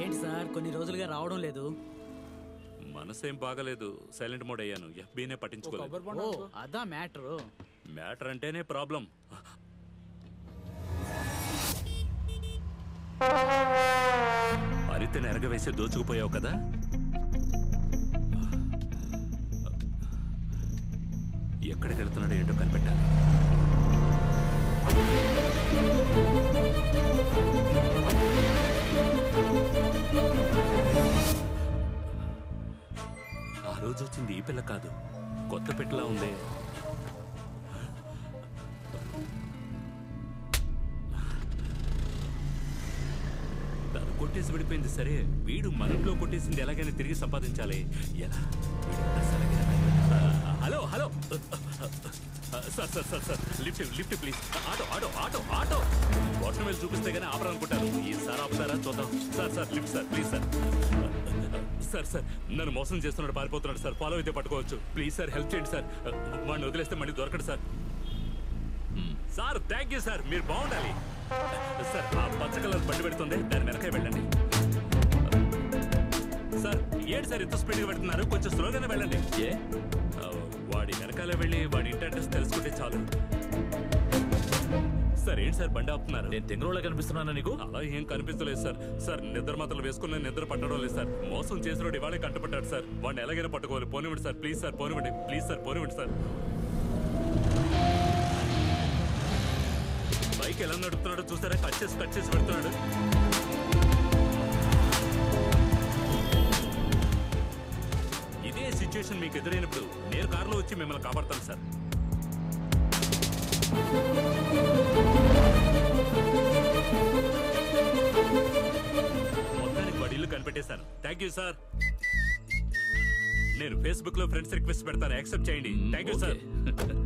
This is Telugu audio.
ఏంటి సార్ కొన్ని రోజులుగా రావడం లేదు మనసేం బాగలేదు సైలెంట్ మోడ్ అయ్యాను ఎఫ్బీనే పట్టించుకోలేదు ఓ అదా మ్యాటరు మ్యాటర్ అంటేనే ప్రాబ్లం అరితెను ఎరగవేసి దోచుకుపోయావు కదా ఎక్కడికి వెళ్తున్నాడో ఏంటో కనిపెట్టాలి ఆ రోజు వచ్చింది ఈ పిల్ల కాదు కొత్త పెట్టలా ఉంది తను కొట్టేసి విడిపోయింది సరే వీడు మనలో కొట్టేసింది ఎలాగైనా తిరిగి సంపాదించాలి ఎలా వీడు అసలుగా- ఆ, hello hello sir sir sir sir lift lift please auto auto auto auto water మీద చూపిస్తే కానీ ఆపరాలనుకుంటారు ఈసారి ఆపుతారా చూద్దాం sir sir lift sir please sir sir sir నన్ను మోసం చేస్తున్నాడు పారిపోతున్నాడు సార్ ఫాలో అయితే పట్టుకోవచ్చు ప్లీజ్ సార్ హెల్ప్ చేయండి సార్ వాడిని వదిలేస్తే మళ్ళీ దొరకడు sir sir thank you sir మీరు బాగుండాలి సార్ ఆ పచ్చ కలర్ బండి పెడుతుంది దాని వెనకే వెళ్ళండి సార్ ఏంటి సార్ ఇంత స్పీడ్గా పెడుతున్నారు కొంచెం స్లోగానే వెళ్ళండి ఏ ఆ, వాడి వెనకాలే వెళ్ళి వాడి ఇంటి అడ్రస్ తెలుసుకుంటే చాలు సార్ ఏంటి సార్ బండి ఆపుతున్నారు నేను తెంగరోళ్ళ కనిపిస్తున్నానా నీకు అలా ఏం కనిపించలేదు సార్ సార్ నిద్ర మాత్రలు వేసుకున్న నిద్ర పట్టడం లేదు సార్ మోసం చేసినోడు ఇవాళే కంటపడ్డాడు సార్ వాడిని ఎలాగైనా పట్టుకోవాలి పోనివ్వండి సార్ ప్లీజ్ సార్ పోనివ్వండి ప్లీజ్ సార్ పోనివ్వండి సార్ బైక్ ఎలా నడుపుతున్నాడో చూసారా కట్ చేసి కట్ చేసి పెడుతున్నాడు ఇదే సిచ్యుయేషన్ మీకు ఎదురైనప్పుడు నేను కారులో వచ్చి మిమ్మల్ని కాపాడతాను సార్ మొత్తానికి వాడి ఇల్లు కనిపెట్టేశాను థ్యాంక్ యూ సార్ నేను ఫేస్బుక్ లో ఫ్రెండ్స్ రిక్వెస్ట్ పెడతాను యాక్సెప్ట్ చేయండి థ్యాంక్ యూ సార్